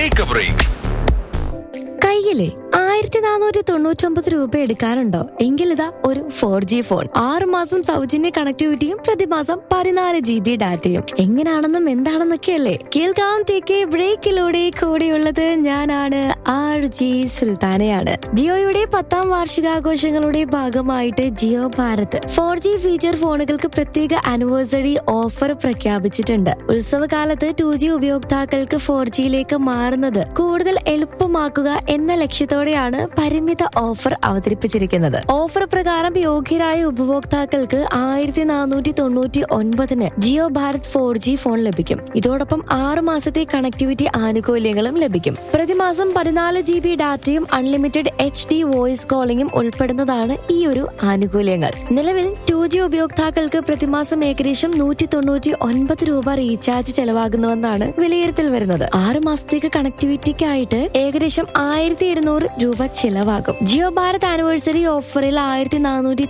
take A break കയ്യിലെ ആയിരത്തി നാനൂറ്റി തൊണ്ണൂറ്റൊമ്പത് രൂപ എടുക്കാനുണ്ടോ എങ്കിലിതാ ഒരു ഫോർ ജി ഫോൺ ആറ് മാസം സൗജന്യ കണക്ടിവിറ്റിയും പ്രതിമാസം പതിനാല് ജി ബി ഡാറ്റയും എങ്ങനെയാണെന്നും എന്താണെന്നൊക്കെയല്ലേ കേൾക്കാം ടേക്ക് ബ്രേക്കിലൂടെ കൂടെയുള്ളത് ഞാനാണ് ആർ ജി സുൽത്താനയാണ് ജിയോയുടെ പത്താം വാർഷികാഘോഷങ്ങളുടെ ഭാഗമായിട്ട് Jio Bharat four G feature ഫോണുകൾക്ക് പ്രത്യേക ആനിവേഴ്സറി ഓഫർ പ്രഖ്യാപിച്ചിട്ടുണ്ട് ഉത്സവകാലത്ത് ടു ജി ഉപയോക്താക്കൾക്ക് ഫോർ ജിയിലേക്ക് മാറുന്നത് കൂടുതൽ എളുപ്പമാക്കുക എന്ന ലക്ഷ്യത്തോടെയാണ് പരിമിത ഓഫർ അവതരിപ്പിച്ചിരിക്കുന്നത് ഓഫർ പ്രകാരം യോഗ്യരായ ഉപഭോക്താക്കൾക്ക് ആയിരത്തി നാനൂറ്റി തൊണ്ണൂറ്റി ഒൻപതിന് Jio Bharat four G phone ലഭിക്കും ഇതോടൊപ്പം ആറ് മാസത്തെ കണക്ടിവിറ്റി ആനുകൂല്യങ്ങളും ലഭിക്കും പ്രതിമാസം പതിനാല് ജി ബി ഡാറ്റയും അൺലിമിറ്റഡ് എച്ച് ഡി വോയിസ് കോളിംഗും ഉൾപ്പെടുന്നതാണ് ഈ ഒരു ആനുകൂല്യങ്ങൾ നിലവിൽ ടു ജി ഉപയോക്താക്കൾക്ക് പ്രതിമാസം ഏകദേശം നൂറ്റി തൊണ്ണൂറ്റി ഒൻപത് രൂപ റീചാർജ് ചെലവാകുന്നുവെന്നാണ് വിലയിരുത്തൽ വരുന്നത് ആറ് മാസത്തേക്ക് കണക്ടിവിറ്റിക്കായിട്ട് ഏകദേശം ആയിരത്തി ഇരുന്നൂറ് രൂപ ചിലവാകും ജിയോ ഭാരത് ആനിവേഴ്സറി ഓഫറിൽ ആയിരത്തി നാനൂറ്റി